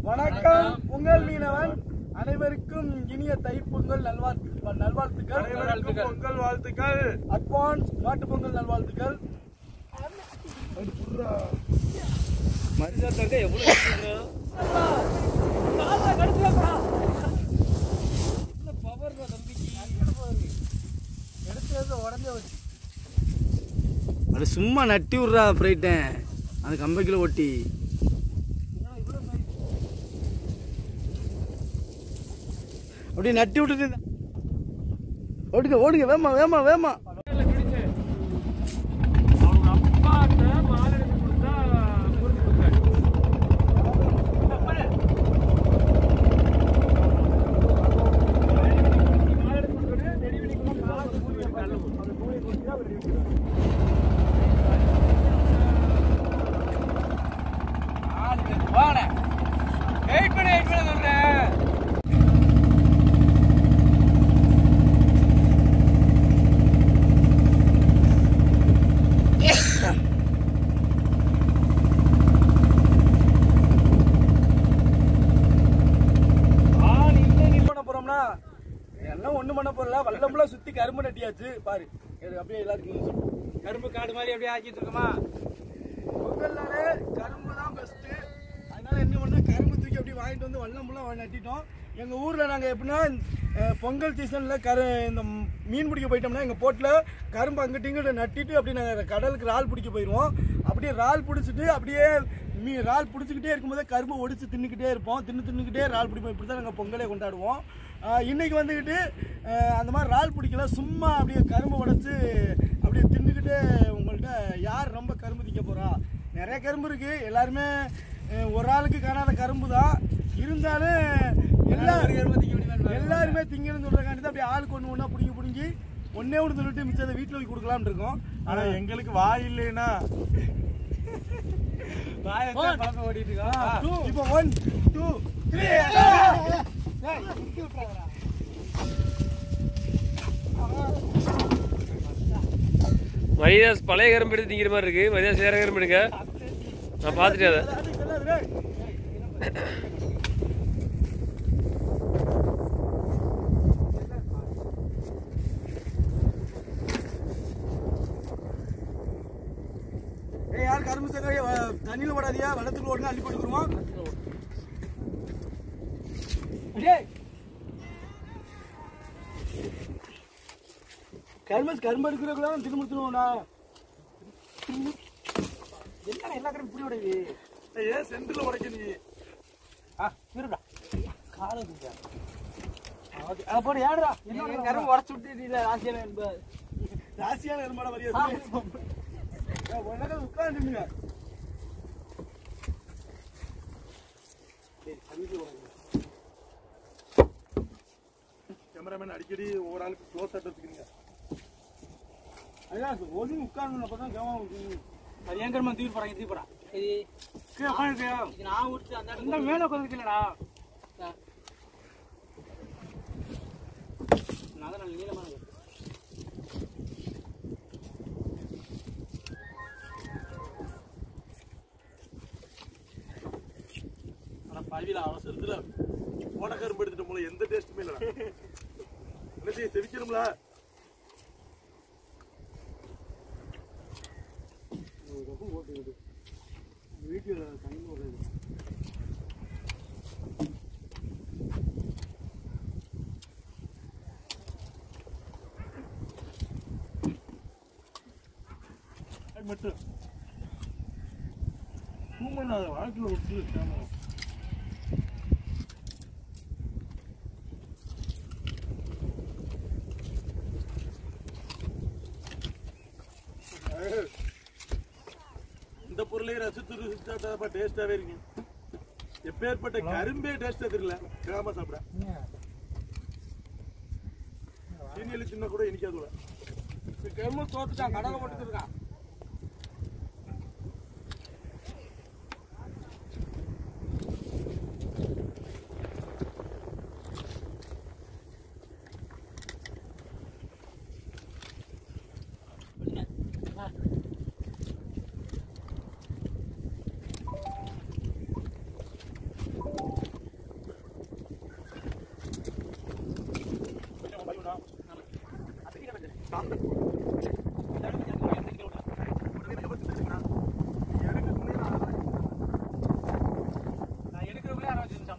வணக்கம் உங்கள் மீனவன் அனைவருக்கும் இனிய தைப்பொங்கல் நல்வாழ்த்து நல்வாழ்த்துக்கள் அனைவருக்கும் பொங்கல் வாழ்த்துக்கள் அட்வான்ஸ் மாட்டுப் பொங்கல் நல்வாழ்த்துக்கள் மரியாதை எவ்வளவு எடுத்தது உடஞ்சே வச்சு அது சும்மா நட்டி விட்றா போயிட்டேன் அந்த கம்பைக்குள்ள ஒட்டி அப்படியே நட்டி விட்டுட்டு ஓடுங்க ஓடுங்க வேமா வேமா வேமா அவங்க அப்பாட்ட மாலை எடுத்து கொடுத்தா முறுக்கு கொடுத்தாரு மாலை எடுத்து கொடுத்தோடனே நெடி வெடிக்குமா காசு கூலி நல்ல அந்த கூலி கொடுத்தா அவர் இருக்கிறார் வெயிட் பண்ணி வெயிட் பண்ண சொல்றேன் ஆள் இல்லை நீ பண்ண போறோம்னா எல்லாம் ஒண்ணும் பண்ண போறல வல்லம்புல சுத்தி கரும்பு நட்டியாச்சு பாரு இது அப்படியே எல்லாருக்கும் சொல்லு. கரும்பு காடு மாதிரி அப்படியே ஆக்கிட்டு இருக்கோமா பொங்கல்னாலே கரும்பு தான் பெஸ்ட் அதனால என்ன பண்ணா கரும்பு தூக்கி அப்படியே வாங்கிட்டு வந்து வல்லம்புல நட்டிட்டோம் எங்க ஊர்ல நாங்க எப்படின்னா அஹ், பொங்கல் சீசன்ல கரு இந்த மீன் பிடிக்க போயிட்டோம்னா எங்க போட்ல கரும்பு அங்கிட்டு இங்கிட்டு நட்டிட்டு அப்படியே நாங்க கடலுக்கு இறால் பிடிக்க போயிடுவோம் அப்படியே இறால் பிடிச்சிட்டு அப்படியே மீ இறால் பிடிச்சிக்கிட்டே இருக்கும்போதே கரும்பு ஒடிச்சு தின்னுக்கிட்டே இருப்போம் தின்னு தின்னுக்கிட்டே இறால் பிடிப்போம் இப்படி தான் நாங்கள் பொங்கலே கொண்டாடுவோம் ஆஹ், இன்னைக்கு வந்துக்கிட்டு அஹ், அந்த மாதிரி இறால் பிடிக்கல சும்மா அப்படியே கரும்பு உடைச்சு அப்படியே தின்னுக்கிட்டே உங்கள்கிட்ட யார் ரொம்ப கரும்பு திங்க போறா நிறைய கரும்பு இருக்கு எல்லாருமே அஹ், ஒரு ஆளுக்கு காணாத கரும்பு தான் இருந்தாலும் எல்லாரும் எல்லாருமே திங்கணும்னு சொல்றக்காண்டி தான் அப்படியே ஆளுக்கு ஒன்று ஒன்றா பிடிங்கி பிடிங்கி ஒன்னே ஒன்று சொல்லிட்டு மிச்சத்தை வீட்டில் போய் கொடுக்கலாம்னு இருக்கோம் ஆனா எங்களுக்கு வாய் இல்லைன்னா வாயை பழப்ப ஓடிட்டு இருக்கோம் இப்போ ஒன் டூ த்ரீ மரியாஸ் பழைய கரும்பு எடுத்து திங்கிற மாதிரி இருக்கு மரியாஸ் வேற கரும்பு எடுங்க நான் பார்த்துட்டேன் அதை ஏய் யார் கரும்பு சக்கரையை தண்ணியில் போடாதியா வெள்ளத்துக்குள்ள ஓடுங்க அள்ளி போட்டுக்குருவோம் கரும்பு கரும்பு எடுக்கிறக்குள்ள திருமுத்துருவோம்டா என்ன எல்லா கரும்பு இப்படி உடையுது ஏன் சென்டர்ல உடைக்க நீ ஆ இருடா காலை தூக்கா அது போடு ஏடுடா என்ன கரும்பு உடச்சு விட்டு ராசியான ராசியான எருமாட மரியாதை உலகம் உட்காந்துங்க கேமராமேன் அடிக்கடி ஒரு ஆளுக்கு க்ளோஸ் ஆட் வச்சுக்கிறீங்க அதான் ஒதுங்கி உட்கார்ந்து அப்பதான் கவனம் அது ஏன் கரும்பு தூக்கி போறாங்க தூக்கி போறா கீழே உட்காந்துருக்கியா இது நான் விட்டு அந்த இந்த மேல உட்காந்துருக்கீங்களா நான் தான் நல்ல நீளமான கரும்பு. ஆனா பழவில அவசரத்துல ஓட கரும்பு எடுத்துட்டு போல எந்த டேஸ்ட்டுமே இல்லடா என்ன செய்ய செவிக்கணும்ல வீட்டில் தண்ணி விடுறது அது மட்டும் சூமன் அதை வாழ்க்கையில் விட்டு கேமரா இந்த பொருளை ரசித்து ருசிச்சாட்டா டேஸ்டாவே இருக்கு எப்பேற்பட்ட கரும்பே டேஸ்டா தெரியல கிராம சாப்பிட சீனியலி தின்ன கூட இனிக்காதுல கரும்பு தோத்துட்டான் கடலை போட்டு இருக்கான்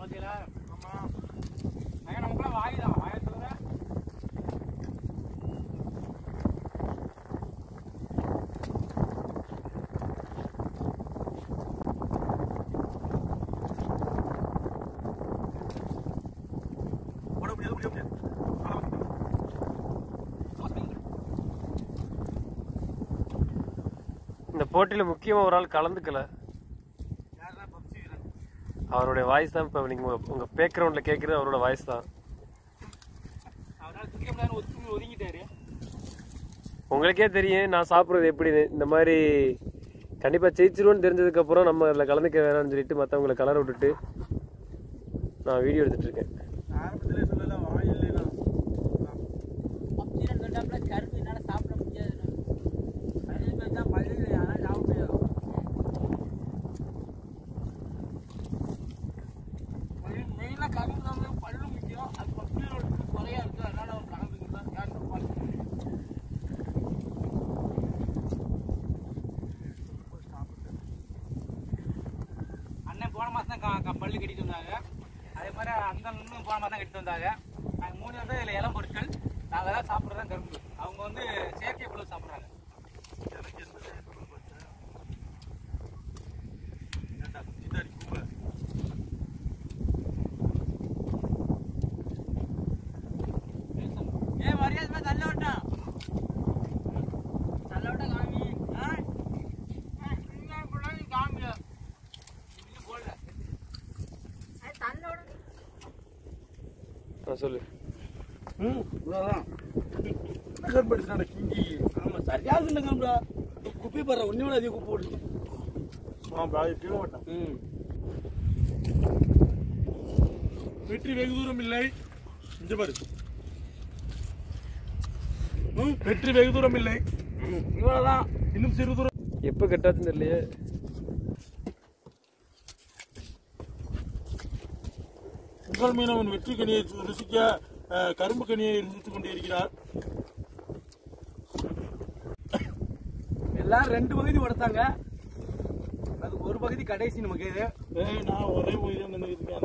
பாத்தீங்களா ஆமா ஏன் நமக்குலாம் வாய் தான் வாயை தவிர போட முடியாது முடிய முடியாது இந்த போட்டியில் முக்கியமாக ஒரு ஆள் கலந்துக்கல அவருடைய வாய்ஸ் தான் இப்போ நீங்கள் உங்கள் பேக்ரவுண்டில் கேட்குறது அவரோட வாய்ஸ் தான் அவரால் திங்க முடியாது ஒதுங்கி ஒதுங்கிட்டாரு உங்களுக்கே தெரியும் நான் சாப்பிட்றது எப்படின்னு இந்த மாதிரி கண்டிப்பாக ஜெயிச்சிருவோன்னு தெரிஞ்சதுக்கப்புறம் நம்ம அதில் கலந்துக்க வேணாம்னு சொல்லிட்டு மற்றவங்களை கலர விட்டுட்டு நான் வீடியோ எடுத்துட்டு இருக்கேன் ஆரம்பத்திலே சொல்லல வாய் இல்லைன்னா பப்ஜின்னு சொன்னாப்புல கரும்பு என்னால் சாப்பிட முடியாது பதினஞ்சு பேர் தான் பதினஞ்சு ஆனால் சாப்பிட முடியாது மெயினாக கரும்பு தான் பல்லு முக்கியம் அது பப்ஜியோட குறையா இருக்குது அதனால அவன் கலந்துக்கிட்டு யார் தப்பாங்க அண்ணன் போன மாதம் தான் க- பல்லு கட்டிட்டு வந்தாங்க அதே மாதிரி அந்த அண்ணனும் போன மாதம் தான் கட்டிட்டு வந்தாங்க நாங்கள் மூணு வந்து இதில் இளம் பொருட்கள் நாங்கள் தான் சாப்பிட்றது தான் கரும்பு அவங்க வந்து செயற்கை பொருள் சாப்பிட்றாங்க ஏ மரியாதை தள்ள விட்டான் தள்ள விட்டா காமி ஆ ஆ, இங்க பிள்ளைங்க காமியா இன்னும் போடல ஆ சொல்லு ம் இவ்வளோதான் கரும்படிச்சான கிங்கி ஆமாம் சரியா இல்லைங்க குப்பி போடுற ஒன்றோட அதிக குப்பை போடுது ஆமா கீழே மாட்டான் ம் வெற்றி வெகு தூரம் இல்லை இங்க பாரு ம், வெற்றி வெகு தூரம் இல்லை இவ்வளோதான் இன்னும் சிறு தூரம் எப்போ கட்டாச்சுன்னு தெரியலையே உங்கள் மீனவன் வெற்றி கனியை ருசிக்க அஹ், கரும்பு கனியை ருசித்துக் கொண்டே இருக்கிறார் எல்லாம் ரெண்டு பகுதி உடைத்தாங்க அது ஒரு பகுதி கடைசி நமக்கு இது ஏய், நான் ஒரே போய் தான் நினைக்கிறேன்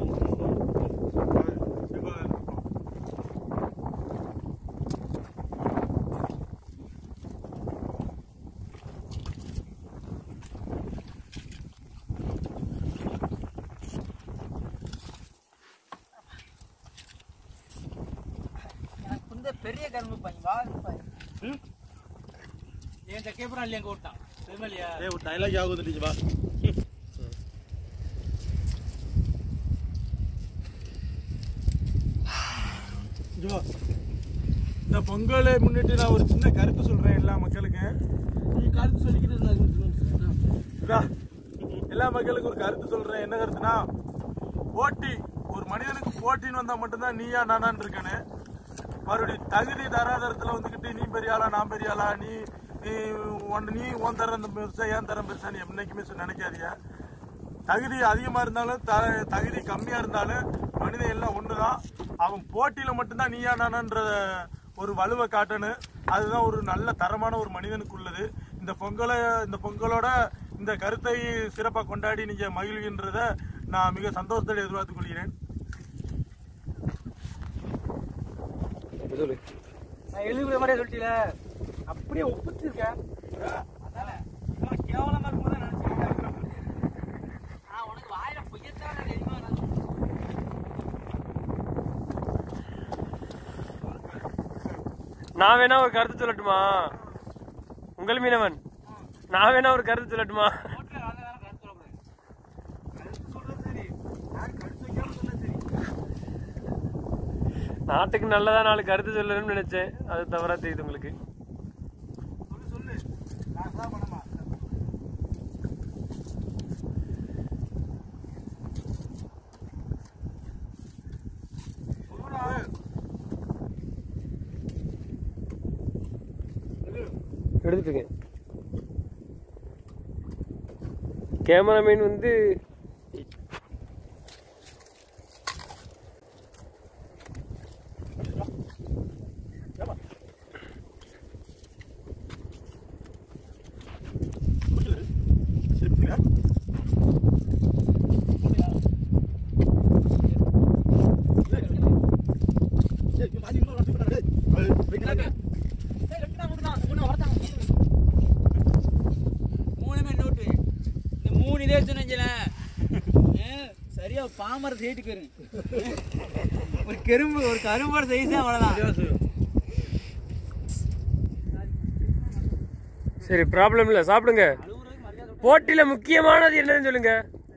எனக்கு வந்து பெரிய கரும்பு பாய் வா பாய் ஏன் கேப்பரா இல்லையா எங்க விட்டான் திருமலையா ஏய் ஒரு டைலாக் ஆகுது வா இங்க வா. இந்த பொங்கலை முன்னிட்டு நான் ஒரு சின்ன கருத்து சொல்றேன் எல்லா மக்களுக்கு நீ கருத்து சொல்லிக்கிட்டு இருந்தா இதா, எல்லா மக்களுக்கும் ஒரு கருத்து சொல்றேன் என்ன கருத்துனா போட்டி ஒரு மனிதனுக்கு போட்டின்னு வந்தா மட்டும்தான் நீயா நானான்னு இருக்கேன்னு மறுபடியும் தகுதி தராதரத்துல வந்துக்கிட்டு நீ பெரிய ஆளா நான் பெரிய ஆளா நீ நீ உன் நீ உன் தரம் பெருசா ஏன் தரம் பெருசா நீ என்னைக்குமே சொ- நினைக்காதீங்க தகுதி அதிகமா இருந்தாலும் த தகுதி கம்மியா இருந்தாலும் மனிதன் எல்லாம் ஒண்ணுதான் அவன் போட்டியில மட்டும்தான் நீயா நானான்ற ஒரு வலுவை காட்டணும் அதுதான் ஒரு நல்ல தரமான ஒரு மனிதனுக்கு உள்ளது இந்த பொங்கலை இந்த பொங்கலோட இந்த கருத்தை சிறப்பா கொண்டாடி நீங்க மகிழ்கின்றத நான் மிக சந்தோஷத்தோடு எதிர்பார்த்துக் கொள்கிறேன் இப்போ சொல்லு நான் எழுதுற மாதிரியே சொல்லிட்டீல அப்படியே ஒப்பிச்சிருக்கேன் அதானே சும்மா கேவலமா இருக்கும்போது நினைச்சிருக்கேன் ஆ உனக்கு வாயில பொய்யத்தான் தெரியுமா நான் வேணா ஒரு கருத்து சொல்லட்டுமா உங்கள் மீனவன் நான் வேணா ஒரு கருத்து சொல்லட்டுமா போட்டு வாங்க வேற கருத்து சொல்லக்கூடாது சொல்றது சரி நான் கருத்து வைக்காம சொன்னது சரி நாட்டுக்கு நல்லதா நாலு கருத்து சொல்லணும்னு நினைச்சேன் அது தவறா தெரியுது உங்களுக்கு சொல்லு சொல்லு நான் தான் பண்ணமா எடுத்துட்டு இருக்கேன் கேமராமேன் வந்து ஐயா பாமர சைட்டுக்கு வருங்க ஒரு கரும்பு ஒரு கரும்போட சைஸ் அவ்வளோதான் சரி ப்ராப்ளம் இல்லை சாப்பிடுங்க போட்டியில முக்கியமானது என்னன்னு சொல்லுங்க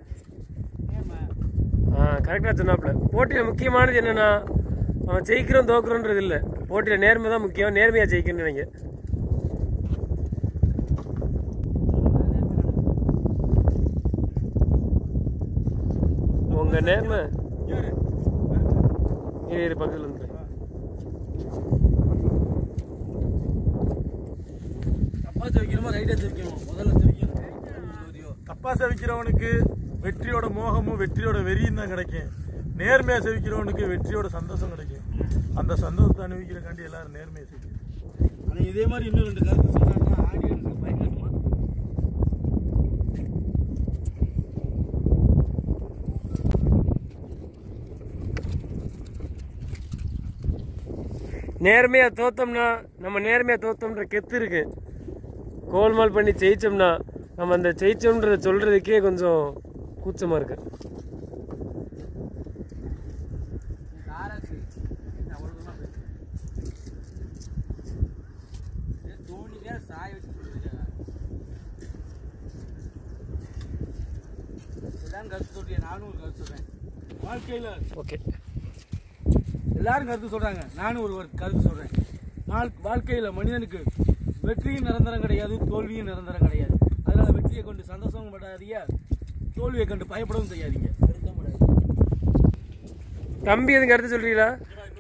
ஆ கரெக்டாக சொன்னாப்புல போட்டியில முக்கியமானது என்னன்னா அவன் ஜெயிக்கிறோம் தோக்குறோன்றது இல்லை போட்டியில நேர்மை தான் முக்கியம் நேர்மையா ஜெயிக்கணும்னு நினைங்க உங்க நேர்மை இரு இரு பக்கத்துல இருந்து தப்பா துவைக்கணுமா ரைட்டா துவைக்கணுமா முதல்ல துவைக்கணும் தப்பா செவிக்கிறவனுக்கு வெற்றியோட மோகமும் வெற்றியோட வெறியும் தான் கிடைக்கும் நேர்மையா செவிக்கிறவனுக்கு வெற்றியோட சந்தோஷம் கிடைக்கும் அந்த சந்தோஷத்தை அனுபவிக்கிறக்காண்டி எல்லாரும் நேர்மையை செய்யும் ஆனா இதே மாதிரி இன்னும் ரெண்டு கருத்து சொன்னாங்கன்னா ஆடியன்ஸுக்கு பயங்கரமா நேர்மையா தோத்தோம்னா நம்ம நேர்மையா தோத்தோம்ன்ற கெத்து இருக்கு கோல்மால் பண்ணி ஜெயிச்சோம்னா நம்ம அந்த ஜெயிச்சோம்ன்றத சொல்றதுக்கே கொஞ்சம் கூச்சமா இருக்கு சாய வச்சு கொடுத்துருக்காங்க இதான் கருத்து சொல்றேன் நானும் ஒரு கருத்து சொல்றேன் வாழ்க்கையில ஓகே எல்லாரும் கருத்து சொல்றாங்க நானும் ஒரு ஒரு கருத்து சொல்றேன் வாழ்- வாழ்க்கையில மனிதனுக்கு வெற்றியும் நிரந்தரம் கிடையாது தோல்வியும் நிரந்தரம் கிடையாது அதனால வெற்றியை கொண்டு சந்தோஷம் படாதீங்க தோல்வியை கண்டு பயப்படவும் செய்யாதீங்க தம்பி எதுவும் கருத்து சொல்றீங்களா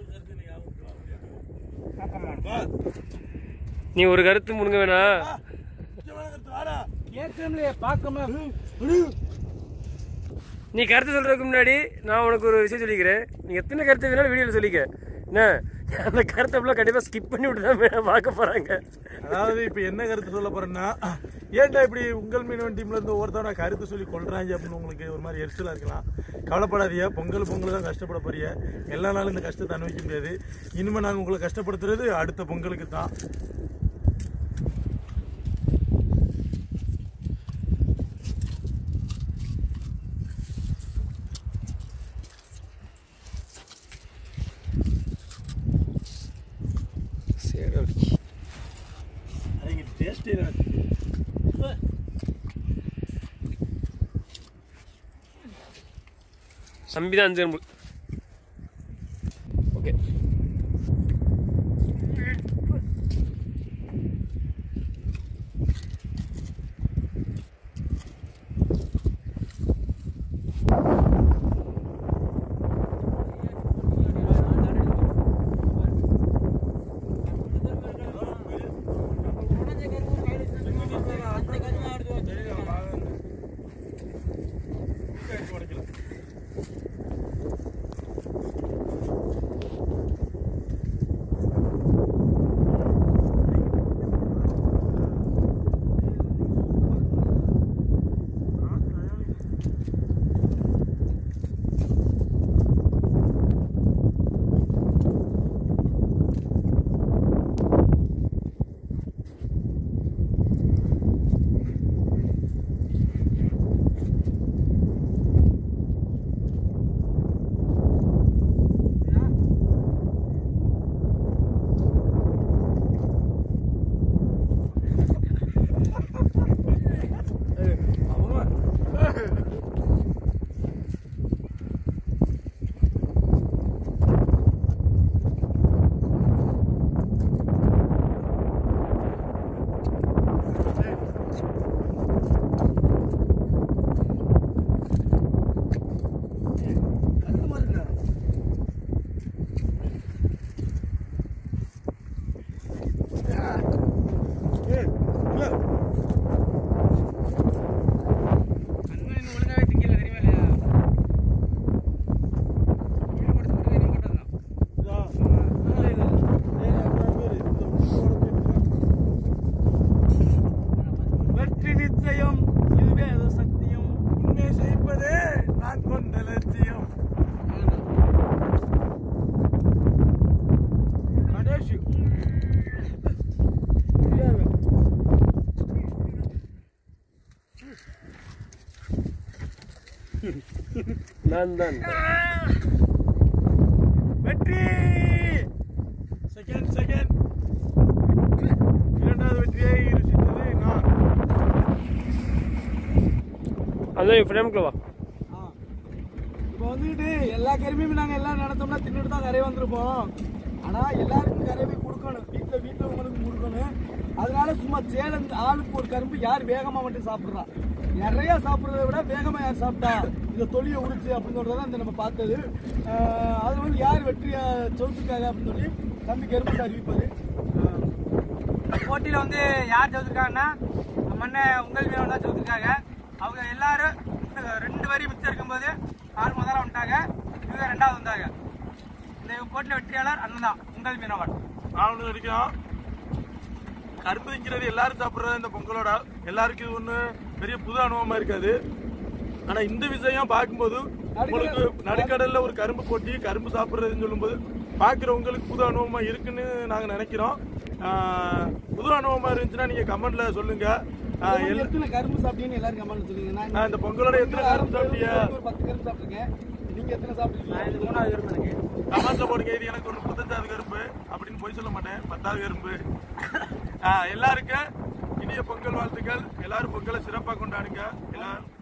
நீ ஒரு கருத்து முடுங்க வேணா ஏற்கனவே பார்க்காம நீ கருத்து சொல்றதுக்கு முன்னாடி நான் உனக்கு ஒரு விஷயம் சொல்லிக்கிறேன் நீ எத்தனை கருத்து வேணாலும் வீடியோவில் சொல்லிக்க என்ன அந்த கருத்தை ஃபுல்லாக கண்டிப்பாக ஸ்கிப் பண்ணி விட்டு தான் பார்க்க போகிறாங்க அதாவது இப்ப என்ன கருத்து சொல்ல போறேன்னா ஏன்டா இப்படி உங்கள் மீனவன் டீம்ல இருந்து ஒவ்வொருத்தவன கருத்து சொல்லி கொள்றாங்க அப்படின்னு உங்களுக்கு ஒரு மாதிரி எரிச்சலா இருக்கலாம் கவலைப்படாதீங்க பொங்கல் பொங்கல் தான் கஷ்டப்பட போறீங்க எல்லா நாளும் இந்த கஷ்டத்தை அனுபவிக்க முடியாது இனிமே நாங்க உங்களை கஷ்டப்படுத்துறது அடுத்த பொங்கலுக்கு தான் சரி ஓகே அவங்க டேஸ்டே தம்பி தான் அஞ்சு ஓகே நான் தான் வெற்றி செகண்ட் செகண்ட் இரண்டாவது வெற்றியை ருசித்தது நான் அதான் ஃப்ரேம்க்கு வா இப்போ வந்துட்டு எல்லா கருமையும் நாங்கள் எல்லாம் நடத்தோம்னா தின்னுட்டு தான் கரையை வந்திருப்போம் ஆனால் எல்லாருக்கும் கரையை போய் கொடுக்கணும் வீட்டில் வீட்டில் உங்களுக்கு கொடுக்கணும் அதனால சும்மா சேலஞ்சு ஆளுக்கு ஒரு கரும்பு யார் வேகமாக மட்டும் சாப்பிட்றா நிறைய சாப்பிட்றத விட வேகமாக யார் சாப்பிட்டா இந்த தொலியை உரிச்சு அப்படின்னு சொல்றத இந்த நம்ம பார்த்தது ஆஹ் அதுல வந்து யார் வெற்றியா சொத்துக்காக அப்படின்னு சொல்லி தம்பி கரும்பு அறிவிப்பாரு போட்டியில வந்து யார் ஜெயிச்சிருக்காங்கன்னா நம்ம அண்ணன் உங்கள் மீனவன் தான் ஜெயிச்சிருக்காங்க அவங்க எல்லாரும் ரெண்டு வரி மிச்சம் இருக்கும்போது ஆறு முதல்ல வந்துட்டாங்க இவங்க ரெண்டாவது வந்தாங்க இந்த போட்டியில வெற்றியாளர் அண்ணன் தான் உங்கள் மீனவன் நான் ஒன்று நினைக்கிறோம் கரும்பு திங்கிறது எல்லாரும் சாப்பிட்றது இந்த பொங்கலோட எல்லாருக்கும் இது ஒன்று பெரிய புது அனுபவமா இருக்காது ஆனா இந்த விஷயம் பார்க்கும்போது உங்களுக்கு நடுக்கடல்ல ஒரு கரும்பு போட்டி கரும்பு சாப்பிட்றதுன்னு சொல்லும்போது பார்க்குறவங்களுக்கு புது அனுபவமா இருக்குன்னு நாங்க நினைக்கிறோம் ஆஹ் புது அனுபவமா இருந்துச்சுன்னா நீங்க கமெண்ட்ல சொல்லுங்க ஆஹ் நீங்க எல்லா- எத்தனை கரும்பு சாப்பிட்டீங்கன்னு எல்லாரும் கமெண்ட் சொல்லுங்க நான் நான் இந்த பொங்கலோட எத்தனை கரும்பு சாப்பிட்டியா ஒரு பத்து கரும்பு சாப்பிட்டுருக்கேன் நீங்க எத்தனை சாப்பிட்டுருக்கீங்க மூணாவது விருப்பம் எனக்கு கமெண்ட்ல போடுங்க இது எனக்கு ஒரு முப்பத்தஞ்சாவது கரும்பு அப்படின்னு போய் சொல்ல மாட்டேன் பத்தாவது கரும்பு ஆஹ் எல்லாருக்கும் இனிய பொங்கல் வாழ்த்துக்கள் எல்லாரும் பொங்கலை சிறப்பாக கொண்டாடுங்க எல்லாரும்